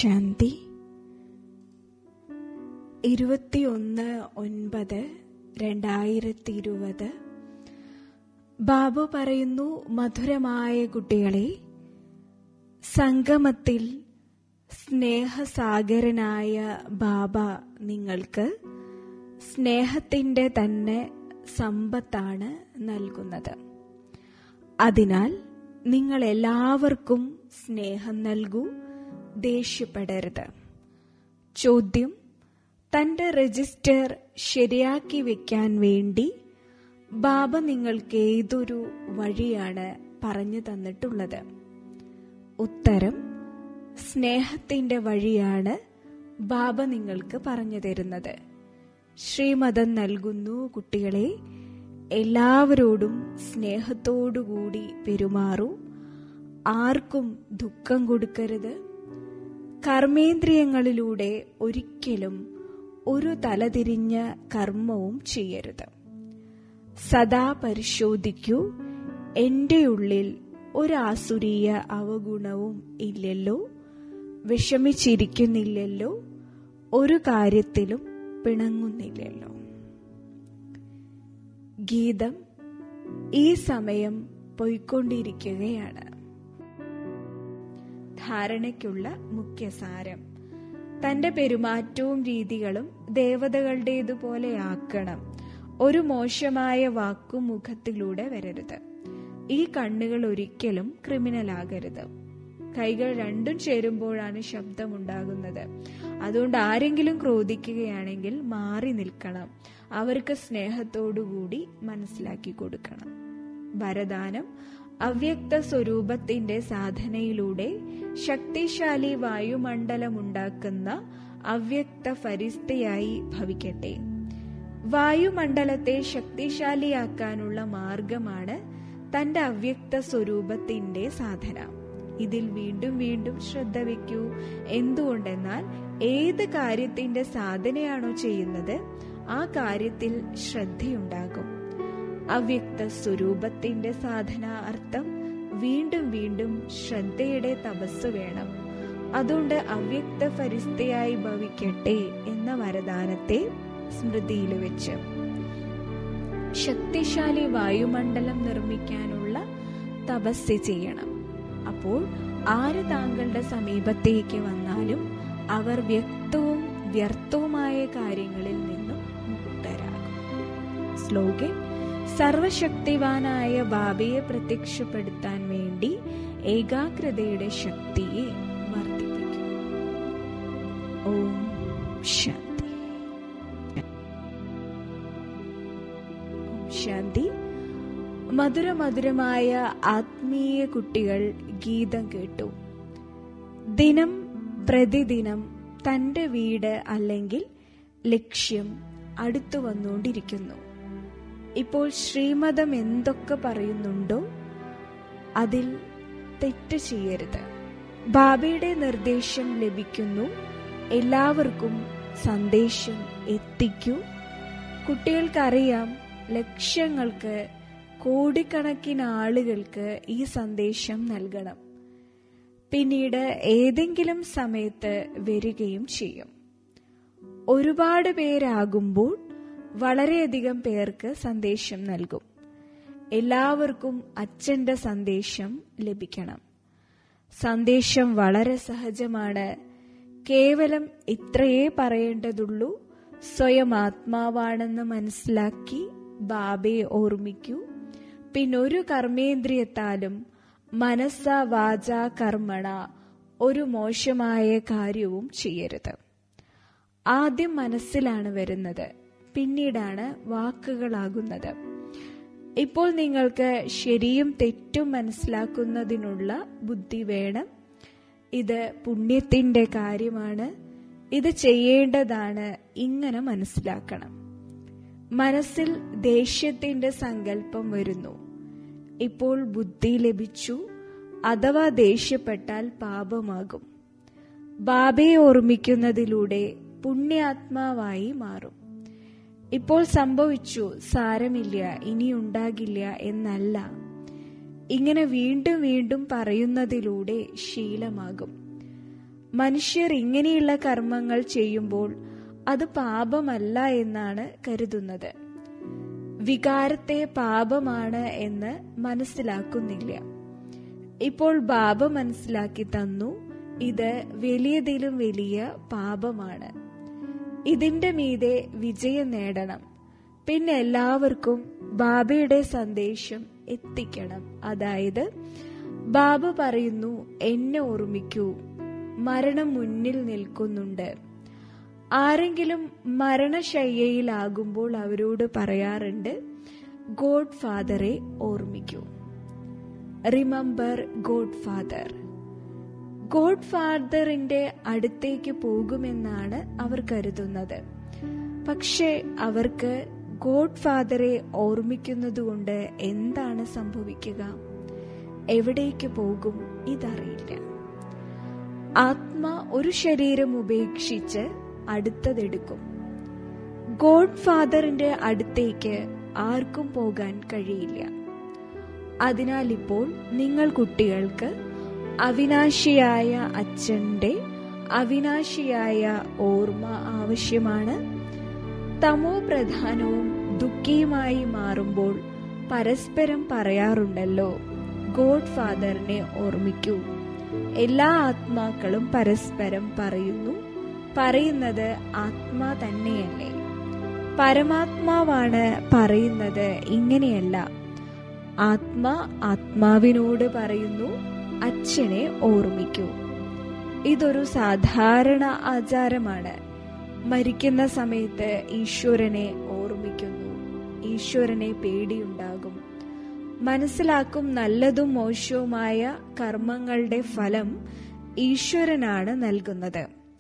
ശാന്തി ഇരുപത്തിയൊന്ന് ഒൻപത് രണ്ടായിരത്തി ഇരുപത് ബാബു പറയുന്നു മധുരമായ കുട്ടികളെ സംഗമത്തിൽ സ്നേഹസാഗരനായ ബാബ നിങ്ങൾക്ക് സ്നേഹത്തിന്റെ തന്നെ സമ്പത്താണ് നൽകുന്നത് അതിനാൽ നിങ്ങൾ എല്ലാവർക്കും സ്നേഹം നൽകൂ ദേഷ്യപ്പെടരുത് ചോദ്യം തന്റെ രജിസ്റ്റർ ശരിയാക്കി വെക്കാൻ വേണ്ടി ബാബ നിങ്ങൾക്ക് ഏതൊരു വഴിയാണ് പറഞ്ഞു തന്നിട്ടുള്ളത് ഉത്തരം സ്നേഹത്തിന്റെ വഴിയാണ് ബാബ നിങ്ങൾക്ക് പറഞ്ഞു തരുന്നത് ശ്രീമതം നൽകുന്നു കുട്ടികളെ എല്ലാവരോടും സ്നേഹത്തോടുകൂടി പെരുമാറൂ ആർക്കും ദുഃഖം കൊടുക്കരുത് കർമ്മേന്ദ്രിയങ്ങളിലൂടെ ഒരിക്കലും ഒരു തലതിരിഞ്ഞ കർമ്മവും ചെയ്യരുത് സദാ പരിശോധിക്കൂ എന്റെ ഉള്ളിൽ ഒരാസുരീയ അവഗുണവും ഇല്ലല്ലോ വിഷമിച്ചിരിക്കുന്നില്ലല്ലോ ഒരു കാര്യത്തിലും പിണങ്ങുന്നില്ലല്ലോ ഗീതം ഈ സമയം പോയിക്കൊണ്ടിരിക്കുകയാണ് ധാരണയ്ക്കുള്ള മുഖ്യസാരം തന്റെ പെരുമാറ്റവും രീതികളും ദേവതകളുടേതുപോലെ ആക്കണം ഒരു മോശമായ വാക്കും മുഖത്തിലൂടെ വരരുത് ഈ കണ്ണുകൾ ഒരിക്കലും ക്രിമിനലാകരുത് കൈകൾ രണ്ടും ചേരുമ്പോഴാണ് ശബ്ദമുണ്ടാകുന്നത് അതുകൊണ്ട് ആരെങ്കിലും ക്രോധിക്കുകയാണെങ്കിൽ മാറി നിൽക്കണം അവർക്ക് സ്നേഹത്തോടുകൂടി മനസ്സിലാക്കി കൊടുക്കണം വരദാനം അവ്യക്ത സ്വരൂപത്തിന്റെ സാധനയിലൂടെ ശക്തിശാലി വായുമണ്ഡലമുണ്ടാക്കുന്ന അവ്യക്ത ഫരിസ്തയായി ഭവിക്കട്ടെ വായുമണ്ഡലത്തെ ശക്തിശാലിയാക്കാനുള്ള മാർഗമാണ് തന്റെ അവ്യക്ത സ്വരൂപത്തിന്റെ സാധന ഇതിൽ വീണ്ടും വീണ്ടും ശ്രദ്ധ വയ്ക്കൂ എന്തുകൊണ്ടെന്നാൽ ഏത് കാര്യത്തിന്റെ സാധനയാണോ ചെയ്യുന്നത് ആ കാര്യത്തിൽ ശ്രദ്ധയുണ്ടാകും അവ്യക്ത സ്വരൂപത്തിന്റെ സാധന അർത്ഥം വീണ്ടും വീണ്ടും ശ്രദ്ധയുടെ തപസ് വേണം അതുകൊണ്ട് അവ്യക്ത ഫരിസ്തയായി ഭവിക്കട്ടെ എന്ന വരദാനത്തെ സ്മൃതിയിൽ വെച്ച് ശക്തിശാലി വായുമണ്ഡലം നിർമ്മിക്കാനുള്ള തപസ് ചെയ്യണം അപ്പോൾ ആര് താങ്കളുടെ സമീപത്തേക്ക് വന്നാലും അവർ വ്യക്തവും വ്യർത്ഥവുമായ കാര്യങ്ങളിൽ നിന്നും മുക്തരാകും സ്ലോഗൻ സർവശക്തിവാനായ ബാബയെ പ്രത്യക്ഷപ്പെടുത്താൻ വേണ്ടി ഏകാഗ്രതയുടെ ശക്തിയെ വർദ്ധിപ്പിക്കും ഓം ശാന്തി ഓം ശാന്തി മധുരമധുരമായ ആത്മീയ കുട്ടികൾ ഗീതം കേട്ടു ദിനം പ്രതിദിനം തന്റെ വീട് അല്ലെങ്കിൽ ലക്ഷ്യം അടുത്തു വന്നുകൊണ്ടിരിക്കുന്നു ഇപ്പോൾ ശ്രീമതം എന്തൊക്കെ പറയുന്നുണ്ടോ അതിൽ തെറ്റ് ചെയ്യരുത് ബാബയുടെ നിർദ്ദേശം ലഭിക്കുന്നു എല്ലാവർക്കും സന്ദേശം എത്തിക്കൂ കുട്ടികൾക്കറിയാം ലക്ഷ്യങ്ങൾക്ക് കോടിക്കണക്കിന് ആളുകൾക്ക് ഈ സന്ദേശം നൽകണം പിന്നീട് ഏതെങ്കിലും സമയത്ത് വരികയും ചെയ്യും ഒരുപാട് പേരാകുമ്പോൾ വളരെയധികം പേർക്ക് സന്ദേശം നൽകും എല്ലാവർക്കും അച്ഛന്റെ സന്ദേശം ലഭിക്കണം സന്ദേശം വളരെ സഹജമാണ് കേവലം ഇത്രയേ പറയേണ്ടതുള്ളൂ സ്വയം ആത്മാവാണെന്ന് മനസ്സിലാക്കി ബാബയെ ഓർമ്മിക്കൂ പിന്നൊരു കർമ്മേന്ദ്രിയത്താലും മനസ്സ വാച കർമ്മണ ഒരു മോശമായ കാര്യവും ചെയ്യരുത് ആദ്യം മനസ്സിലാണ് വരുന്നത് പിന്നീടാണ് വാക്കുകളാകുന്നത് ഇപ്പോൾ നിങ്ങൾക്ക് ശരിയും തെറ്റും മനസ്സിലാക്കുന്നതിനുള്ള ബുദ്ധി വേണം ഇത് പുണ്യത്തിന്റെ കാര്യമാണ് ഇത് ചെയ്യേണ്ടതാണ് ഇങ്ങനെ മനസ്സിലാക്കണം മനസ്സിൽ ദേഷ്യത്തിന്റെ സങ്കല്പം വരുന്നു ഇപ്പോൾ ബുദ്ധി ലഭിച്ചു അഥവാ ദേഷ്യപ്പെട്ടാൽ പാപമാകും ബാബയെ ഓർമ്മിക്കുന്നതിലൂടെ പുണ്യാത്മാവായി മാറും ഇപ്പോൾ സംഭവിച്ചു സാരമില്ല ഇനി ഉണ്ടാകില്ല എന്നല്ല ഇങ്ങനെ വീണ്ടും വീണ്ടും പറയുന്നതിലൂടെ ശീലമാകും മനുഷ്യർ ഇങ്ങനെയുള്ള കർമ്മങ്ങൾ ചെയ്യുമ്പോൾ അത് പാപമല്ല എന്നാണ് കരുതുന്നത് വികാരത്തെ പാപമാണ് എന്ന് മനസ്സിലാക്കുന്നില്ല ഇപ്പോൾ ബാബ മനസ്സിലാക്കി തന്നു ഇത് വലിയതിലും വലിയ പാപമാണ് ഇതിന്റെ മീതെ വിജയം നേടണം പിന്നെ എല്ലാവർക്കും ബാബയുടെ സന്ദേശം എത്തിക്കണം അതായത് ബാബ പറയുന്നു എന്നെ ഓർമ്മിക്കൂ മരണം മുന്നിൽ നിൽക്കുന്നുണ്ട് ആരെങ്കിലും മരണശയ്യയിലാകുമ്പോൾ അവരോട് പറയാറുണ്ട് ഗോഡ് ഫാദറെ ഓർമ്മിക്കൂ റിമംബർ ഗോഡ് ഫാദർ ഗോഡ് ഫാദറിന്റെ അടുത്തേക്ക് പോകുമെന്നാണ് അവർ കരുതുന്നത് പക്ഷേ അവർക്ക് ഗോഡ് ഫാദറെ ഓർമ്മിക്കുന്നതുകൊണ്ട് എന്താണ് സംഭവിക്കുക എവിടേക്ക് പോകും ഇതറിയില്ല ആത്മ ഒരു ശരീരം ഉപേക്ഷിച്ച് അടുത്തതെടുക്കും ഗോഡ് ഫാദറിന്റെ അടുത്തേക്ക് ആർക്കും പോകാൻ കഴിയില്ല അതിനാൽ ഇപ്പോൾ നിങ്ങൾ കുട്ടികൾക്ക് അവിനാശിയായ അച്ഛന്റെ അവിനാശിയായ ഓർമ്മ ആവശ്യമാണ് തമോ പ്രധാനവും ദുഃഖിയുമായി മാറുമ്പോൾ പരസ്പരം പറയാറുണ്ടല്ലോ ഗോഡ് ഫാദറിനെ ഓർമ്മിക്കൂ എല്ലാ ആത്മാക്കളും പരസ്പരം പറയുന്നു പറയുന്നത് ആത്മാ തന്നെയല്ലേ പരമാത്മാവാണ് പറയുന്നത് ഇങ്ങനെയല്ല ആത്മാ ആത്മാവിനോട് പറയുന്നു അച്ഛനെ ഓർമ്മിക്കൂ ഇതൊരു സാധാരണ ആചാരമാണ് മരിക്കുന്ന സമയത്ത് ഈശ്വരനെ ഓർമ്മിക്കുന്നു ഈശ്വരനെ പേടിയുണ്ടാകും മനസ്സിലാക്കും നല്ലതും മോശവുമായ കർമ്മങ്ങളുടെ ഫലം ഈശ്വരനാണ് നൽകുന്നത്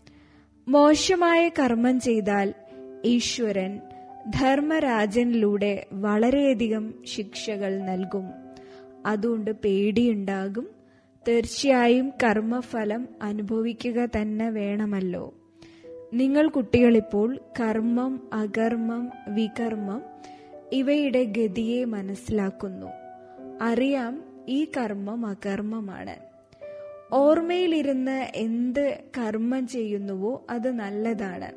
മോശമായ കർമ്മം ചെയ്താൽ ഈശ്വരൻ ധർമ്മരാജനിലൂടെ വളരെയധികം ശിക്ഷകൾ നൽകും അതുകൊണ്ട് പേടിയുണ്ടാകും തീർച്ചയായും കർമ്മഫലം അനുഭവിക്കുക തന്നെ വേണമല്ലോ നിങ്ങൾ കുട്ടികളിപ്പോൾ കർമ്മം അകർമ്മം വികർമ്മം ഇവയുടെ ഗതിയെ മനസ്സിലാക്കുന്നു അറിയാം ഈ കർമ്മം അകർമ്മമാണ് ഓർമ്മയിലിരുന്ന് എന്ത് കർമ്മം ചെയ്യുന്നുവോ അത് നല്ലതാണ്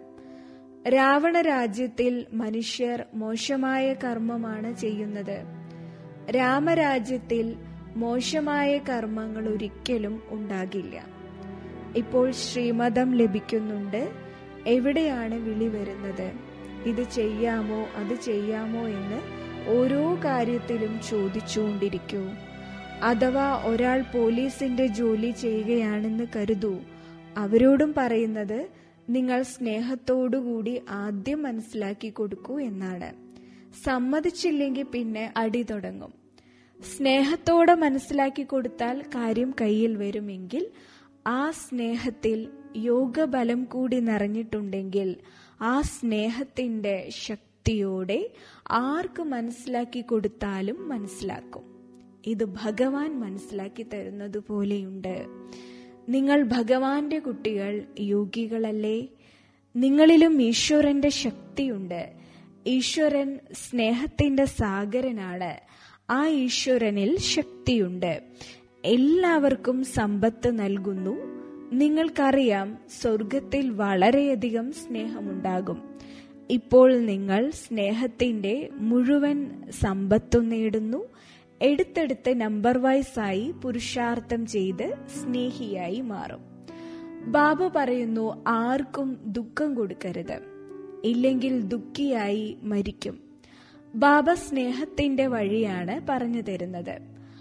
രാവണ രാജ്യത്തിൽ മനുഷ്യർ മോശമായ കർമ്മമാണ് ചെയ്യുന്നത് രാമരാജ്യത്തിൽ മോശമായ കർമ്മങ്ങൾ ഒരിക്കലും ഉണ്ടാകില്ല ഇപ്പോൾ ശ്രീമതം ലഭിക്കുന്നുണ്ട് എവിടെയാണ് വിളി വരുന്നത് ഇത് ചെയ്യാമോ അത് ചെയ്യാമോ എന്ന് ഓരോ കാര്യത്തിലും ചോദിച്ചുകൊണ്ടിരിക്കൂ അഥവാ ഒരാൾ പോലീസിന്റെ ജോലി ചെയ്യുകയാണെന്ന് കരുതൂ അവരോടും പറയുന്നത് നിങ്ങൾ സ്നേഹത്തോടുകൂടി ആദ്യം മനസ്സിലാക്കി കൊടുക്കൂ എന്നാണ് സമ്മതിച്ചില്ലെങ്കിൽ പിന്നെ അടി തുടങ്ങും സ്നേഹത്തോടെ മനസ്സിലാക്കി കൊടുത്താൽ കാര്യം കയ്യിൽ വരുമെങ്കിൽ ആ സ്നേഹത്തിൽ യോഗബലം കൂടി നിറഞ്ഞിട്ടുണ്ടെങ്കിൽ ആ സ്നേഹത്തിന്റെ ശക്തിയോടെ ആർക്ക് മനസ്സിലാക്കി കൊടുത്താലും മനസ്സിലാക്കും ഇത് ഭഗവാൻ മനസ്സിലാക്കി തരുന്നത് പോലെയുണ്ട് നിങ്ങൾ ഭഗവാന്റെ കുട്ടികൾ യോഗികളല്ലേ നിങ്ങളിലും ഈശ്വരന്റെ ശക്തിയുണ്ട് ഈശ്വരൻ സ്നേഹത്തിന്റെ സാഗരനാണ് ആ ഈശ്വരനിൽ ശക്തിയുണ്ട് എല്ലാവർക്കും സമ്പത്ത് നൽകുന്നു നിങ്ങൾക്കറിയാം സ്വർഗത്തിൽ വളരെയധികം സ്നേഹമുണ്ടാകും ഇപ്പോൾ നിങ്ങൾ സ്നേഹത്തിന്റെ മുഴുവൻ സമ്പത്തും നേടുന്നു എടുത്തെടുത്ത് നമ്പർ വൈസായി പുരുഷാർത്ഥം ചെയ്ത് സ്നേഹിയായി മാറും ബാബ പറയുന്നു ആർക്കും ദുഃഖം കൊടുക്കരുത് ഇല്ലെങ്കിൽ ദുഃഖിയായി മരിക്കും ബാബ സ്നേഹത്തിന്റെ വഴിയാണ് പറഞ്ഞു തരുന്നത്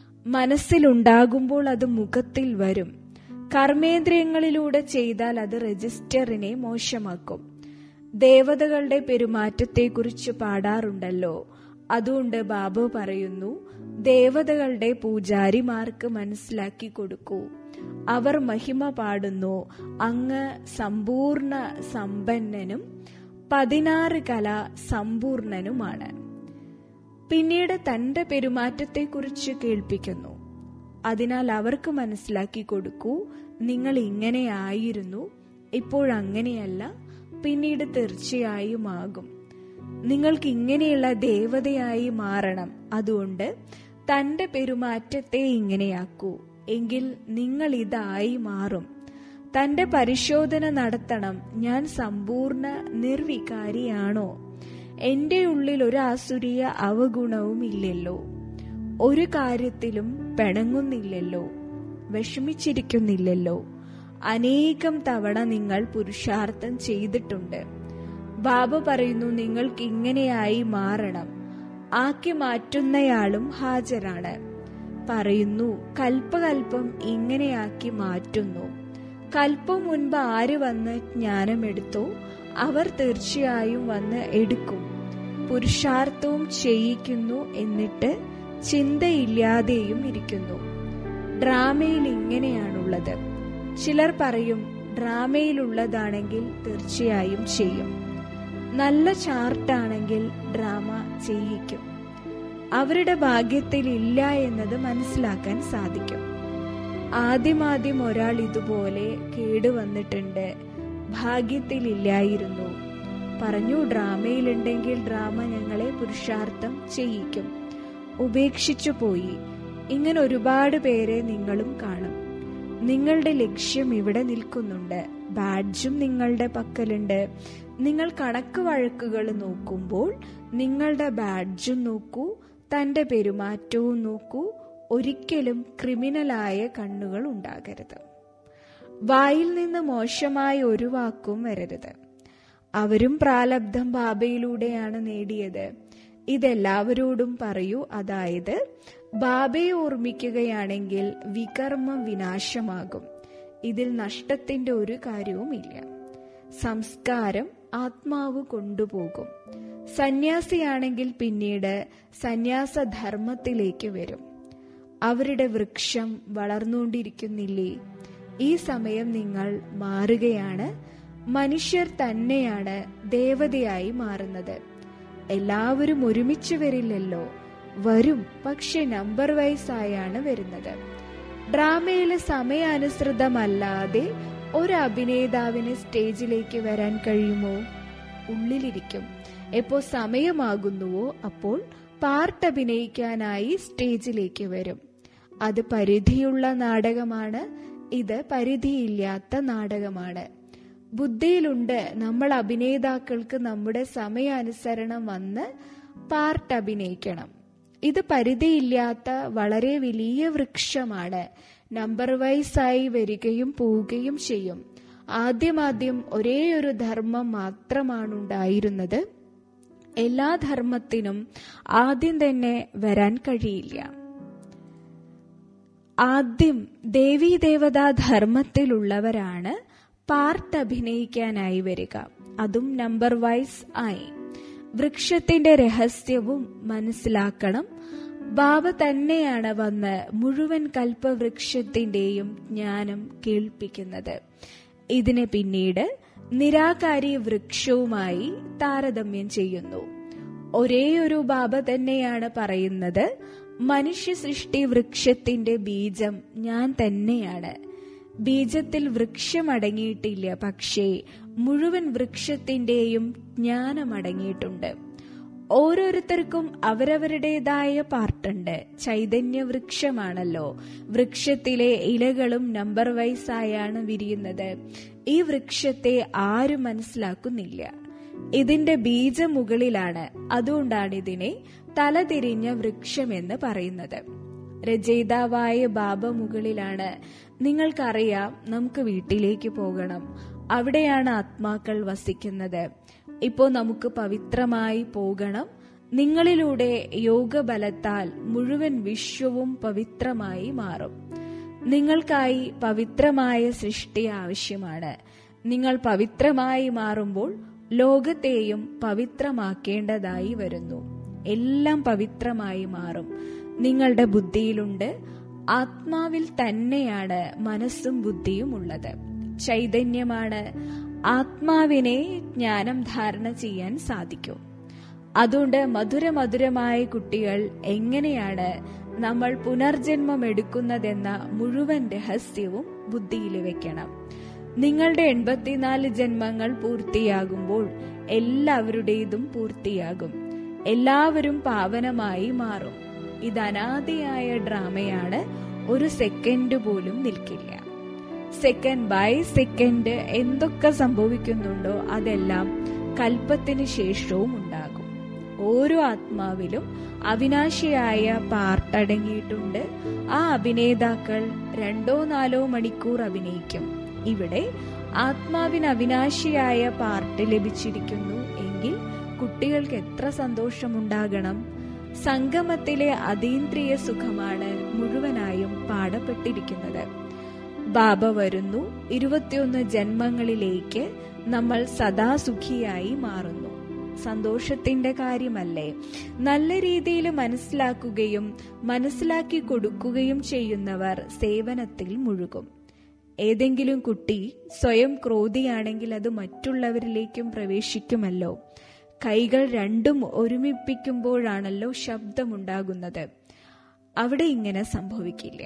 മനസ്സിലുണ്ടാകുമ്പോൾ അത് മുഖത്തിൽ വരും കർമ്മേന്ദ്രിയങ്ങളിലൂടെ ചെയ്താൽ അത് രജിസ്റ്ററിനെ മോശമാക്കും ദേവതകളുടെ പെരുമാറ്റത്തെക്കുറിച്ച് പാടാറുണ്ടല്ലോ അതുകൊണ്ട് ബാബു പറയുന്നു ദേവതകളുടെ പൂജാരിമാർക്ക് മനസ്സിലാക്കി കൊടുക്കൂ അവർ മഹിമ പാടുന്നു അങ്ങ് സമ്പൂർണ്ണ സമ്പന്നനും പതിനാറ് കല സമ്പൂർണനുമാണ് പിന്നീട് തന്റെ പെരുമാറ്റത്തെക്കുറിച്ച് കേൾപ്പിക്കുന്നു അതിനാൽ അവർക്ക് മനസ്സിലാക്കി കൊടുക്കൂ നിങ്ങൾ ഇങ്ങനെയായിരുന്നു ഇപ്പോഴങ്ങനെയല്ല പിന്നീട് തീർച്ചയായും ആകും നിങ്ങൾക്ക് ഇങ്ങനെയുള്ള ദേവതയായി മാറണം അതുകൊണ്ട് തന്റെ പെരുമാറ്റത്തെ ഇങ്ങനെയാക്കൂ എങ്കിൽ നിങ്ങൾ ഇതായി മാറും തന്റെ പരിശോധന നടത്തണം ഞാൻ സമ്പൂർണ്ണ നിർവികാരിയാണോ എന്റെ ഉള്ളിൽ ഒരു ആസുരീയ അവഗുണവും ഇല്ലല്ലോ ഒരു കാര്യത്തിലും പിണങ്ങുന്നില്ലല്ലോ വിഷമിച്ചിരിക്കുന്നില്ലല്ലോ അനേകം തവണ നിങ്ങൾ പുരുഷാർത്ഥം ചെയ്തിട്ടുണ്ട് ബാബ പറയുന്നു നിങ്ങൾക്ക് ഇങ്ങനെയായി മാറണം ആക്കി മാറ്റുന്നയാളും ഹാജരാണ് പറയുന്നു കൽപ്പകൽപ്പം ഇങ്ങനെയാക്കി മാറ്റുന്നു കൽപ്പം മുൻപ് ആര് വന്ന് ജ്ഞാനമെടുത്തോ അവർ തീർച്ചയായും വന്ന് എടുക്കും പുരുഷാർത്ഥവും ചെയ്യിക്കുന്നു എന്നിട്ട് ചിന്തയില്ലാതെയും ഇരിക്കുന്നു ഡ്രാമയിൽ ഇങ്ങനെയാണുള്ളത് ചിലർ പറയും ഡ്രാമയിലുള്ളതാണെങ്കിൽ തീർച്ചയായും ചെയ്യും നല്ല ചാർട്ടാണെങ്കിൽ ഡ്രാമ ചെയ്യിക്കും അവരുടെ ഭാഗ്യത്തിൽ ഇല്ല എന്നത് മനസ്സിലാക്കാൻ സാധിക്കും ആദ്യമാദ്യം ഒരാൾ ഇതുപോലെ കേടുവന്നിട്ടുണ്ട് ഭാഗ്യത്തിലില്ലായിരുന്നു പറഞ്ഞു ഡ്രാമയിലുണ്ടെങ്കിൽ ഡ്രാമ ഞങ്ങളെ പുരുഷാർത്ഥം ചെയ്യിക്കും ഉപേക്ഷിച്ചു പോയി ഇങ്ങനെ ഒരുപാട് പേരെ നിങ്ങളും കാണും നിങ്ങളുടെ ലക്ഷ്യം ഇവിടെ നിൽക്കുന്നുണ്ട് ബാഡ്ജും നിങ്ങളുടെ പക്കലുണ്ട് നിങ്ങൾ കണക്ക് വഴക്കുകൾ നോക്കുമ്പോൾ നിങ്ങളുടെ ബാഡ്ജും നോക്കൂ തന്റെ പെരുമാറ്റവും നോക്കൂ ഒരിക്കലും ക്രിമിനലായ കണ്ണുകൾ ഉണ്ടാകരുത് വായിൽ നിന്ന് മോശമായ ഒരു വാക്കും വരരുത് അവരും പ്രാലബ്ധം ബാബയിലൂടെയാണ് നേടിയത് ഇതെല്ലാവരോടും പറയൂ അതായത് ബാബയെ ഓർമ്മിക്കുകയാണെങ്കിൽ വികർമ്മം വിനാശമാകും ഇതിൽ നഷ്ടത്തിന്റെ ഒരു കാര്യവുമില്ല സംസ്കാരം ആത്മാവ് കൊണ്ടുപോകും സന്യാസിയാണെങ്കിൽ പിന്നീട് സന്യാസധർമ്മത്തിലേക്ക് വരും അവരുടെ വൃക്ഷം വളർന്നുകൊണ്ടിരിക്കുന്നില്ലേ ഈ സമയം നിങ്ങൾ മാറുകയാണ് മനുഷ്യർ തന്നെയാണ് ദേവതയായി മാറുന്നത് എല്ലാവരും ഒരുമിച്ച് വരില്ലല്ലോ വരും പക്ഷെ നമ്പർ വൈസ് ആയാണ് വരുന്നത് ഡ്രാമയിലെ സമയാനുസൃതമല്ലാതെ ഒരു അഭിനേതാവിന് സ്റ്റേജിലേക്ക് വരാൻ കഴിയുമോ ഉള്ളിലിരിക്കും എപ്പോ സമയമാകുന്നുവോ അപ്പോൾ പാർട്ട് അഭിനയിക്കാനായി സ്റ്റേജിലേക്ക് വരും അത് പരിധിയുള്ള നാടകമാണ് ഇത് പരിധിയില്ലാത്ത നാടകമാണ് ബുദ്ധിയിലുണ്ട് നമ്മൾ അഭിനേതാക്കൾക്ക് നമ്മുടെ സമയാനുസരണം വന്ന് പാർട്ട് അഭിനയിക്കണം ഇത് പരിധിയില്ലാത്ത വളരെ വലിയ വൃക്ഷമാണ് നമ്പർ വൈസായി വരികയും പോവുകയും ചെയ്യും ആദ്യമാദ്യം ഒരേ ഒരു ധർമ്മം മാത്രമാണ് ഉണ്ടായിരുന്നത് എല്ലാ ധർമ്മത്തിനും ആദ്യം തന്നെ വരാൻ കഴിയില്ല ആദ്യം ദേവീദേവതാ ധർമ്മത്തിലുള്ളവരാണ് പാർട്ട് അഭിനയിക്കാനായി വരിക അതും നമ്പർ വൈസ് ആയി വൃക്ഷത്തിന്റെ രഹസ്യവും മനസ്സിലാക്കണം ബാബ തന്നെയാണ് വന്ന് മുഴുവൻ കൽപ്പവൃക്ഷത്തിന്റെയും ജ്ഞാനം കേൾപ്പിക്കുന്നത് ഇതിനെ പിന്നീട് നിരാകാരി വൃക്ഷവുമായി താരതമ്യം ചെയ്യുന്നു ഒരേ ഒരു ബാബ തന്നെയാണ് പറയുന്നത് മനുഷ്യ സൃഷ്ടി വൃക്ഷത്തിന്റെ ബീജം ഞാൻ തന്നെയാണ് ബീജത്തിൽ വൃക്ഷം അടങ്ങിയിട്ടില്ല പക്ഷേ മുഴുവൻ വൃക്ഷത്തിന്റെയും ജ്ഞാനം അടങ്ങിയിട്ടുണ്ട് ഓരോരുത്തർക്കും അവരവരുടേതായ പാർട്ടുണ്ട് ചൈതന്യ വൃക്ഷമാണല്ലോ വൃക്ഷത്തിലെ ഇലകളും നമ്പർ വൈസ് ആയാണ് വിരിയുന്നത് ഈ വൃക്ഷത്തെ ആരും മനസ്സിലാക്കുന്നില്ല ഇതിന്റെ ബീജം മുകളിലാണ് അതുകൊണ്ടാണ് ഇതിനെ തലതിരിഞ്ഞ വൃക്ഷമെന്ന് പറയുന്നത് രചയിതാവായ ബാബ മുകളിലാണ് നിങ്ങൾക്കറിയാം നമുക്ക് വീട്ടിലേക്ക് പോകണം അവിടെയാണ് ആത്മാക്കൾ വസിക്കുന്നത് ഇപ്പോ നമുക്ക് പവിത്രമായി പോകണം നിങ്ങളിലൂടെ യോഗബലത്താൽ മുഴുവൻ വിശ്വവും പവിത്രമായി മാറും നിങ്ങൾക്കായി പവിത്രമായ സൃഷ്ടി ആവശ്യമാണ് നിങ്ങൾ പവിത്രമായി മാറുമ്പോൾ ലോകത്തെയും പവിത്രമാക്കേണ്ടതായി വരുന്നു എല്ലാം പവിത്രമായി മാറും നിങ്ങളുടെ ബുദ്ധിയിലുണ്ട് ആത്മാവിൽ തന്നെയാണ് മനസ്സും ബുദ്ധിയും ഉള്ളത് ചൈതന്യമാണ് ആത്മാവിനെ ജ്ഞാനം ധാരണ ചെയ്യാൻ സാധിക്കും അതുകൊണ്ട് മധുരമധുരമായ കുട്ടികൾ എങ്ങനെയാണ് നമ്മൾ പുനർജന്മം എടുക്കുന്നതെന്ന മുഴുവൻ രഹസ്യവും ബുദ്ധിയിൽ വെക്കണം നിങ്ങളുടെ എൺപത്തിനാല് ജന്മങ്ങൾ പൂർത്തിയാകുമ്പോൾ എല്ലാവരുടേതും പൂർത്തിയാകും എല്ലാവരും പാവനമായി മാറും ഇത് അനാദിയായ ഡ്രാമയാണ് ഒരു സെക്കൻഡ് പോലും നിൽക്കില്ല സെക്കൻഡ് ബൈ സെക്കൻഡ് എന്തൊക്കെ സംഭവിക്കുന്നുണ്ടോ അതെല്ലാം കൽപ്പത്തിന് ശേഷവും ഉണ്ടാകും ഓരോ ആത്മാവിലും അവിനാശിയായ പാർട്ട് അടങ്ങിയിട്ടുണ്ട് ആ അഭിനേതാക്കൾ രണ്ടോ നാലോ മണിക്കൂർ അഭിനയിക്കും ഇവിടെ ആത്മാവിന് അവിനാശിയായ പാർട്ട് ലഭിച്ചിരിക്കുന്നു എങ്കിൽ കുട്ടികൾക്ക് എത്ര സന്തോഷമുണ്ടാകണം സംഗമത്തിലെ അതീന്ദ്രിയ സുഖമാണ് മുഴുവനായും പാടപ്പെട്ടിരിക്കുന്നത് ബാബ വരുന്നു ഇരുപത്തിയൊന്ന് ജന്മങ്ങളിലേക്ക് നമ്മൾ സദാ സുഖിയായി മാറുന്നു സന്തോഷത്തിന്റെ കാര്യമല്ലേ നല്ല രീതിയിൽ മനസ്സിലാക്കുകയും മനസ്സിലാക്കി കൊടുക്കുകയും ചെയ്യുന്നവർ സേവനത്തിൽ മുഴുകും ഏതെങ്കിലും കുട്ടി സ്വയം ക്രോധിയാണെങ്കിൽ അത് മറ്റുള്ളവരിലേക്കും പ്രവേശിക്കുമല്ലോ കൈകൾ രണ്ടും ഒരുമിപ്പിക്കുമ്പോഴാണല്ലോ ശബ്ദമുണ്ടാകുന്നത് അവിടെ ഇങ്ങനെ സംഭവിക്കില്ല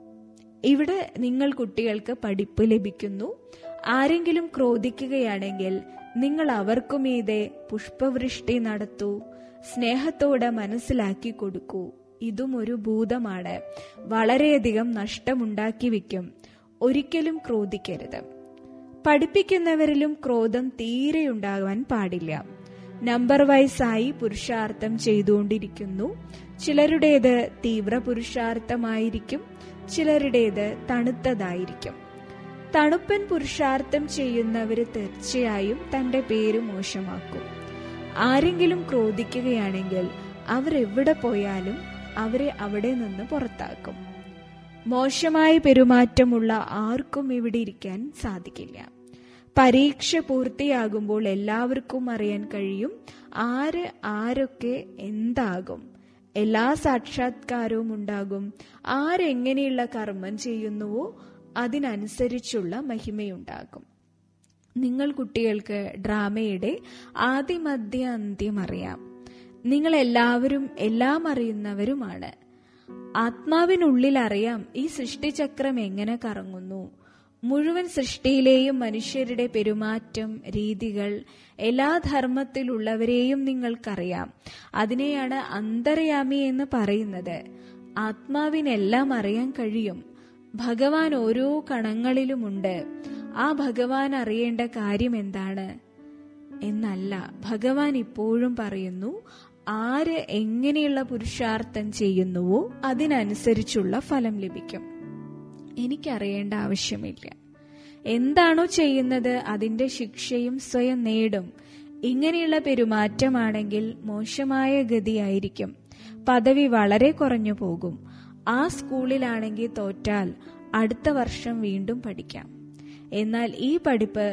ഇവിടെ നിങ്ങൾ കുട്ടികൾക്ക് പഠിപ്പ് ലഭിക്കുന്നു ആരെങ്കിലും ക്രോധിക്കുകയാണെങ്കിൽ നിങ്ങൾ അവർക്കുമീതെ പുഷ്പവൃഷ്ടി നടത്തൂ സ്നേഹത്തോടെ മനസ്സിലാക്കി കൊടുക്കൂ ഇതും ഒരു ഭൂതമാണ് വളരെയധികം നഷ്ടമുണ്ടാക്കി വെക്കും ഒരിക്കലും ക്രോധിക്കരുത് പഠിപ്പിക്കുന്നവരിലും ക്രോധം തീരെ ഉണ്ടാകാൻ പാടില്ല നമ്പർ വൈസായി പുരുഷാർത്ഥം ചെയ്തുകൊണ്ടിരിക്കുന്നു ചിലരുടേത് തീവ്ര പുരുഷാർത്ഥമായിരിക്കും ചിലരുടേത് തണുത്തതായിരിക്കും തണുപ്പൻ പുരുഷാർത്ഥം ചെയ്യുന്നവര് തീർച്ചയായും തന്റെ പേര് മോശമാക്കും ആരെങ്കിലും ക്രോധിക്കുകയാണെങ്കിൽ അവരെവിടെ പോയാലും അവരെ അവിടെ നിന്ന് പുറത്താക്കും മോശമായ പെരുമാറ്റമുള്ള ആർക്കും ഇവിടെ ഇരിക്കാൻ സാധിക്കില്ല പരീക്ഷ പൂർത്തിയാകുമ്പോൾ എല്ലാവർക്കും അറിയാൻ കഴിയും ആര് ആരൊക്കെ എന്താകും എല്ലാ സാക്ഷാത്കാരവും ഉണ്ടാകും ആരെങ്ങനെയുള്ള കർമ്മം ചെയ്യുന്നുവോ അതിനനുസരിച്ചുള്ള മഹിമയുണ്ടാകും നിങ്ങൾ കുട്ടികൾക്ക് ഡ്രാമയുടെ ആദ്യമധ്യ അന്ത്യം അറിയാം നിങ്ങൾ എല്ലാവരും എല്ലാം അറിയുന്നവരുമാണ് ആത്മാവിനുള്ളിൽ അറിയാം ഈ സൃഷ്ടിചക്രം എങ്ങനെ കറങ്ങുന്നു മുഴുവൻ സൃഷ്ടിയിലെയും മനുഷ്യരുടെ പെരുമാറ്റം രീതികൾ എല്ലാ ധർമ്മത്തിലുള്ളവരെയും നിങ്ങൾക്കറിയാം അതിനെയാണ് അന്തർയാമി എന്ന് പറയുന്നത് ആത്മാവിനെല്ലാം അറിയാൻ കഴിയും ഭഗവാൻ ഓരോ കണങ്ങളിലുമുണ്ട് ആ ഭഗവാൻ അറിയേണ്ട കാര്യം എന്താണ് എന്നല്ല ഭഗവാൻ ഇപ്പോഴും പറയുന്നു ആര് എങ്ങനെയുള്ള പുരുഷാർത്ഥം ചെയ്യുന്നുവോ അതിനനുസരിച്ചുള്ള ഫലം ലഭിക്കും എനിക്കറിയേണ്ട ആവശ്യമില്ല എന്താണോ ചെയ്യുന്നത് അതിന്റെ ശിക്ഷയും സ്വയം നേടും ഇങ്ങനെയുള്ള പെരുമാറ്റമാണെങ്കിൽ മോശമായ ഗതിയായിരിക്കും പദവി വളരെ കുറഞ്ഞു പോകും ആ സ്കൂളിലാണെങ്കിൽ തോറ്റാൽ അടുത്ത വർഷം വീണ്ടും പഠിക്കാം എന്നാൽ ഈ പഠിപ്പ്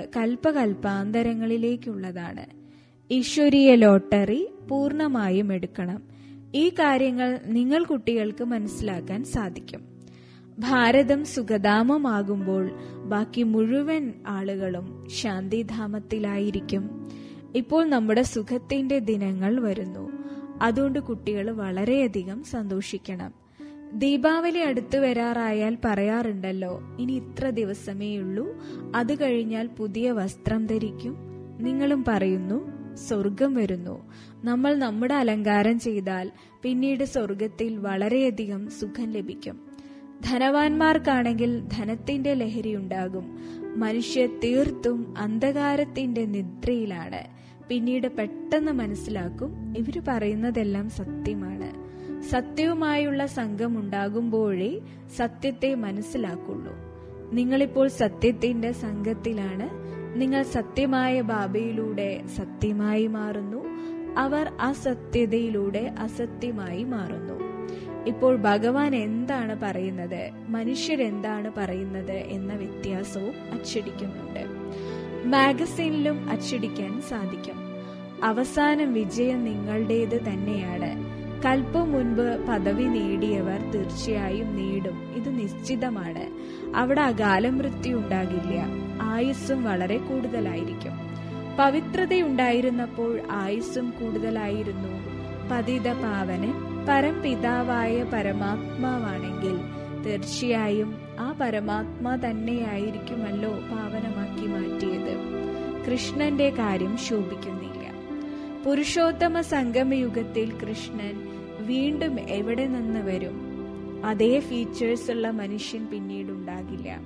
കൽപ്പകൽപ്പാന്തരങ്ങളിലേക്കുള്ളതാണ് ഈശ്വരീയ ലോട്ടറി പൂർണ്ണമായും എടുക്കണം ഈ കാര്യങ്ങൾ നിങ്ങൾ കുട്ടികൾക്ക് മനസ്സിലാക്കാൻ സാധിക്കും ഭാരതം സുഖധാമമാകുമ്പോൾ ബാക്കി മുഴുവൻ ആളുകളും ശാന്തിധാമത്തിലായിരിക്കും ഇപ്പോൾ നമ്മുടെ സുഖത്തിന്റെ ദിനങ്ങൾ വരുന്നു അതുകൊണ്ട് കുട്ടികൾ വളരെയധികം സന്തോഷിക്കണം ദീപാവലി അടുത്തു വരാറായാൽ പറയാറുണ്ടല്ലോ ഇനി ഇത്ര ദിവസമേ ഉള്ളൂ അത് കഴിഞ്ഞാൽ പുതിയ വസ്ത്രം ധരിക്കും നിങ്ങളും പറയുന്നു സ്വർഗം വരുന്നു നമ്മൾ നമ്മുടെ അലങ്കാരം ചെയ്താൽ പിന്നീട് സ്വർഗത്തിൽ വളരെയധികം സുഖം ലഭിക്കും ധനവാന്മാർക്കാണെങ്കിൽ ധനത്തിന്റെ ലഹരി ഉണ്ടാകും മനുഷ്യ തീർത്തും അന്ധകാരത്തിന്റെ നിദ്രയിലാണ് പിന്നീട് പെട്ടെന്ന് മനസ്സിലാക്കും ഇവര് പറയുന്നതെല്ലാം സത്യമാണ് സത്യവുമായുള്ള സംഘം ഉണ്ടാകുമ്പോഴേ സത്യത്തെ മനസ്സിലാക്കുള്ളൂ നിങ്ങളിപ്പോൾ സത്യത്തിന്റെ സംഘത്തിലാണ് നിങ്ങൾ സത്യമായ ബാബയിലൂടെ സത്യമായി മാറുന്നു അവർ അസത്യതയിലൂടെ അസത്യമായി മാറുന്നു ഇപ്പോൾ ഭഗവാൻ എന്താണ് പറയുന്നത് മനുഷ്യരെന്താണ് പറയുന്നത് എന്ന വ്യത്യാസവും അച്ചടിക്കുന്നുണ്ട് മാഗസീനിലും അച്ചടിക്കാൻ സാധിക്കും അവസാനം വിജയം നിങ്ങളുടേത് തന്നെയാണ് കൽപ്പം മുൻപ് പദവി നേടിയവർ തീർച്ചയായും നേടും ഇത് നിശ്ചിതമാണ് അവിടെ അകാല മൃത്യു ഉണ്ടാകില്ല ആയുസ്സും വളരെ കൂടുതലായിരിക്കും പവിത്രതയുണ്ടായിരുന്നപ്പോൾ ആയുസ്സും കൂടുതലായിരുന്നു പതിത പാവനൻ പരംപിതാവായ പരമാത്മാവാണെങ്കിൽ തീർച്ചയായും ആ പരമാത്മാ തന്നെയായിരിക്കുമല്ലോ പാവനമാക്കി മാറ്റിയത് കൃഷ്ണന്റെ കാര്യം ശോഭിക്കുന്നില്ല പുരുഷോത്തമ സംഗമയുഗത്തിൽ കൃഷ്ണൻ വീണ്ടും എവിടെ നിന്ന് വരും അതേ ഫീച്ചേഴ്സ് ഉള്ള മനുഷ്യൻ പിന്നീട് ഉണ്ടാകില്ല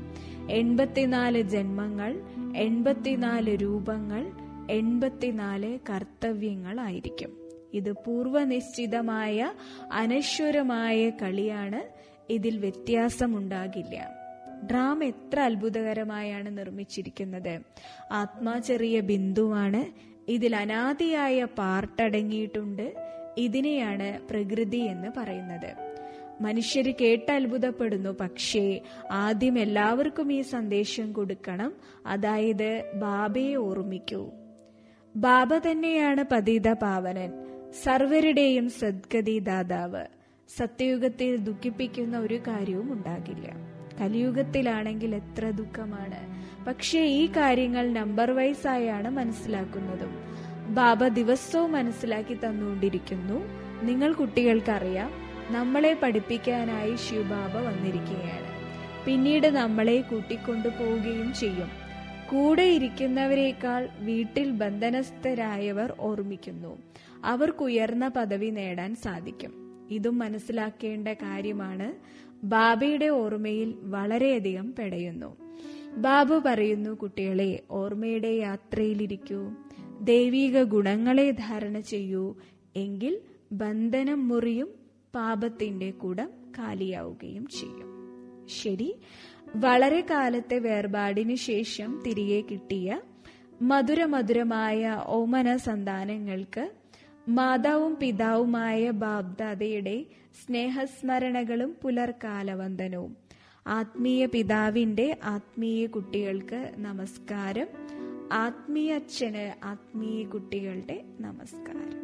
എൺപത്തിനാല് ജന്മങ്ങൾ എൺപത്തിനാല് രൂപങ്ങൾ എൺപത്തിനാല് കർത്തവ്യങ്ങളായിരിക്കും ഇത് പൂർവനിശ്ചിതമായ അനശ്വരമായ കളിയാണ് ഇതിൽ വ്യത്യാസമുണ്ടാകില്ല ഡ്രാമ എത്ര അത്ഭുതകരമായാണ് നിർമ്മിച്ചിരിക്കുന്നത് ആത്മാ ചെറിയ ബിന്ദുവാണ് ഇതിൽ അനാദിയായ പാർട്ടടങ്ങിയിട്ടുണ്ട് ഇതിനെയാണ് പ്രകൃതി എന്ന് പറയുന്നത് മനുഷ്യർ കേട്ട് അത്ഭുതപ്പെടുന്നു പക്ഷേ ആദ്യം എല്ലാവർക്കും ഈ സന്ദേശം കൊടുക്കണം അതായത് ബാബയെ ഓർമ്മിക്കൂ ബാബ തന്നെയാണ് പതിത പാവനൻ സർവരുടെയും സദ്ഗതി ദാതാവ് സത്യയുഗത്തിൽ ദുഃഖിപ്പിക്കുന്ന ഒരു കാര്യവും ഉണ്ടാകില്ല കലിയുഗത്തിലാണെങ്കിൽ എത്ര ദുഃഖമാണ് പക്ഷേ ഈ കാര്യങ്ങൾ നമ്പർ വൈസ് ആയാണ് മനസ്സിലാക്കുന്നതും ബാബ ദിവസവും മനസ്സിലാക്കി തന്നുകൊണ്ടിരിക്കുന്നു നിങ്ങൾ കുട്ടികൾക്കറിയാം നമ്മളെ പഠിപ്പിക്കാനായി ശിവബാബ വന്നിരിക്കുകയാണ് പിന്നീട് നമ്മളെ കൂട്ടിക്കൊണ്ടു പോവുകയും ചെയ്യും കൂടെ ഇരിക്കുന്നവരെക്കാൾ വീട്ടിൽ ബന്ധനസ്ഥരായവർ ഓർമ്മിക്കുന്നു അവർക്ക് ഉയർന്ന പദവി നേടാൻ സാധിക്കും ഇതും മനസ്സിലാക്കേണ്ട കാര്യമാണ് ബാബയുടെ ഓർമ്മയിൽ വളരെയധികം പെടയുന്നു ബാബു പറയുന്നു കുട്ടികളെ ഓർമ്മയുടെ യാത്രയിലിരിക്കൂ ദൈവിക ഗുണങ്ങളെ ധാരണ ചെയ്യൂ എങ്കിൽ ബന്ധനം മുറിയും പാപത്തിന്റെ കൂടം കാലിയാവുകയും ചെയ്യും ശരി വളരെ കാലത്തെ വേർപാടിനു ശേഷം തിരികെ കിട്ടിയ മധുരമധുരമായ ഓമന സന്താനങ്ങൾക്ക് മാതാവും പിതാവുമായ ബാബ്ദാദയുടെ സ്നേഹസ്മരണകളും പുലർക്കാലവന്ദനവും ആത്മീയ പിതാവിന്റെ ആത്മീയ കുട്ടികൾക്ക് നമസ്കാരം ആത്മീയ അച്ഛന് ആത്മീയ കുട്ടികളുടെ നമസ്കാരം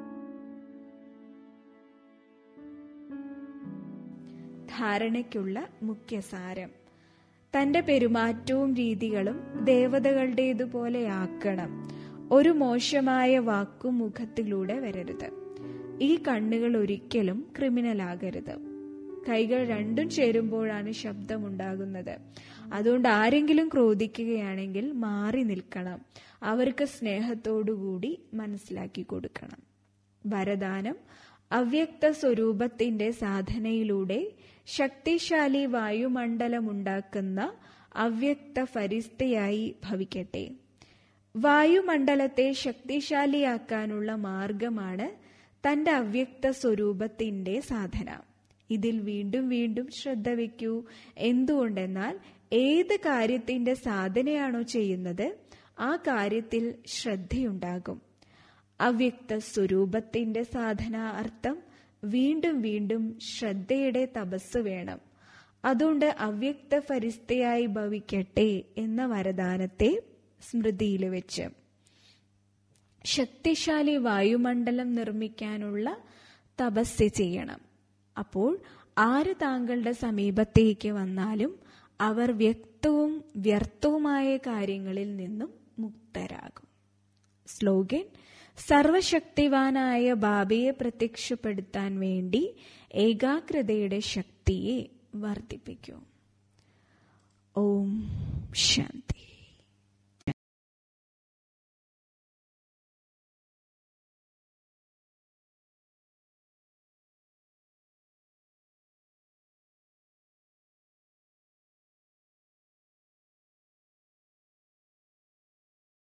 ധാരണയ്ക്കുള്ള മുഖ്യസാരം തന്റെ പെരുമാറ്റവും രീതികളും ദേവതകളുടേതുപോലെ ആക്കണം ഒരു മോശമായ വാക്കും മുഖത്തിലൂടെ വരരുത് ഈ കണ്ണുകൾ ഒരിക്കലും ക്രിമിനൽ ആകരുത് കൈകൾ രണ്ടും ചേരുമ്പോഴാണ് ശബ്ദമുണ്ടാകുന്നത് അതുകൊണ്ട് ആരെങ്കിലും ക്രോധിക്കുകയാണെങ്കിൽ മാറി നിൽക്കണം അവർക്ക് സ്നേഹത്തോടുകൂടി മനസ്സിലാക്കി കൊടുക്കണം വരദാനം അവ്യക്ത സ്വരൂപത്തിന്റെ സാധനയിലൂടെ ശക്തിശാലി വായുമണ്ഡലമുണ്ടാക്കുന്ന അവ്യക്ത ഫരിസ്തയായി ഭവിക്കട്ടെ വായുമണ്ഡലത്തെ ശക്തിശാലിയാക്കാനുള്ള മാർഗമാണ് തന്റെ അവ്യക്ത സ്വരൂപത്തിന്റെ സാധന ഇതിൽ വീണ്ടും വീണ്ടും ശ്രദ്ധ വയ്ക്കൂ എന്തുകൊണ്ടെന്നാൽ ഏത് കാര്യത്തിന്റെ സാധനയാണോ ചെയ്യുന്നത് ആ കാര്യത്തിൽ ശ്രദ്ധയുണ്ടാകും അവ്യക്ത സ്വരൂപത്തിന്റെ സാധന അർത്ഥം വീണ്ടും വീണ്ടും ശ്രദ്ധയുടെ തപസ് വേണം അതുകൊണ്ട് അവ്യക്ത ഫരിസ്തയായി ഭവിക്കട്ടെ എന്ന വരദാനത്തെ സ്മൃതിയിൽ വെച്ച് ശക്തിശാലി വായുമണ്ഡലം നിർമ്മിക്കാനുള്ള തപസ് ചെയ്യണം അപ്പോൾ ആര് താങ്കളുടെ സമീപത്തേക്ക് വന്നാലും അവർ വ്യക്തവും വ്യർത്ഥവുമായ കാര്യങ്ങളിൽ നിന്നും മുക്തരാകും സ്ലോഗൻ സർവശക്തിവാനായ ബാബയെ പ്രത്യക്ഷപ്പെടുത്താൻ വേണ്ടി ഏകാഗ്രതയുടെ ശക്തിയെ വർദ്ധിപ്പിക്കൂ ഓം ശാന്തി